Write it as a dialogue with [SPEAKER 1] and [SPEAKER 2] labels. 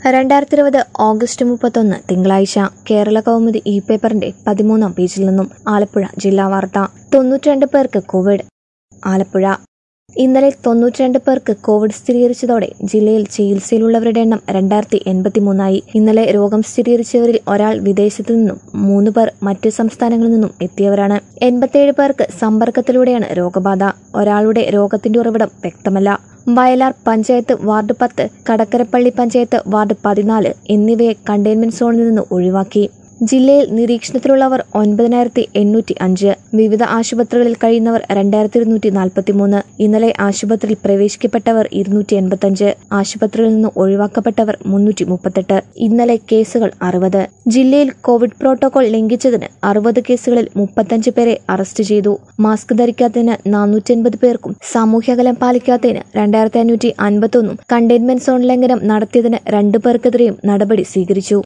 [SPEAKER 1] രണ്ടായിരത്തി ഇരുപത് ഓഗസ്റ്റ് മുപ്പത്തൊന്ന് തിങ്കളാഴ്ച കേരള കൗമുദി ഇ പേപ്പറിന്റെ പതിമൂന്നാം പേജിൽ നിന്നും ആലപ്പുഴ ജില്ലാ വാർത്ത തൊണ്ണൂറ്റിരണ്ട് പേർക്ക് കോവിഡ് ആലപ്പുഴ ഇന്നലെ തൊണ്ണൂറ്റിരണ്ട് പേർക്ക് കോവിഡ് സ്ഥിരീകരിച്ചതോടെ ജില്ലയിൽ ചികിത്സയിലുള്ളവരുടെ എണ്ണം രണ്ടായിരത്തി എൺപത്തിമൂന്നായി ഇന്നലെ രോഗം സ്ഥിരീകരിച്ചവരിൽ ഒരാൾ വിദേശത്തു നിന്നും മൂന്ന് പേർ മറ്റ് സംസ്ഥാനങ്ങളിൽ നിന്നും എത്തിയവരാണ് എൺപത്തിയേഴ് പേർക്ക് സമ്പർക്കത്തിലൂടെയാണ് രോഗബാധ ഒരാളുടെ രോഗത്തിന്റെ ഉറവിടം വ്യക്തമല്ല വയലാർ പഞ്ചായത്ത് വാർഡ് പത്ത് കടക്കരപ്പള്ളി പഞ്ചായത്ത് വാർഡ് പതിനാല് എന്നിവയെ കണ്ടെയ്ൻമെന്റ് സോണിൽ നിന്ന് ഒഴിവാക്കി ജില്ലയിൽ നിരീക്ഷണത്തിലുള്ളവർ ഒൻപതിനായിരത്തി എണ്ണൂറ്റി അഞ്ച് വിവിധ ആശുപത്രികളിൽ കഴിയുന്നവർ രണ്ടായിരത്തി ഇരുന്നൂറ്റി നാൽപ്പത്തി മൂന്ന് ഇന്നലെ ആശുപത്രിയിൽ പ്രവേശിക്കപ്പെട്ടവർ ഇരുന്നൂറ്റി എൺപത്തഞ്ച് ആശുപത്രിയിൽ നിന്ന് ഒഴിവാക്കപ്പെട്ടവർ മുന്നൂറ്റി മുപ്പത്തെട്ട് ഇന്നലെ കേസുകൾ അറുപത് ജില്ലയിൽ കോവിഡ് പ്രോട്ടോകോൾ ലംഘിച്ചതിന് അറുപത് കേസുകളിൽ മുപ്പത്തഞ്ച് പേരെ അറസ്റ്റ് ചെയ്തു മാസ്ക് ധരിക്കാത്തതിന് നാനൂറ്റി അൻപത് പേർക്കും സാമൂഹ്യകലം പാലിക്കാത്തതിന് രണ്ടായിരത്തി അഞ്ഞൂറ്റി അൻപത്തൊന്നും കണ്ടെയ്ൻമെന്റ് സോൺ ലംഘനം നടത്തിയതിന് രണ്ടു പേർക്കെതിരെയും നടപടി സ്വീകരിച്ചു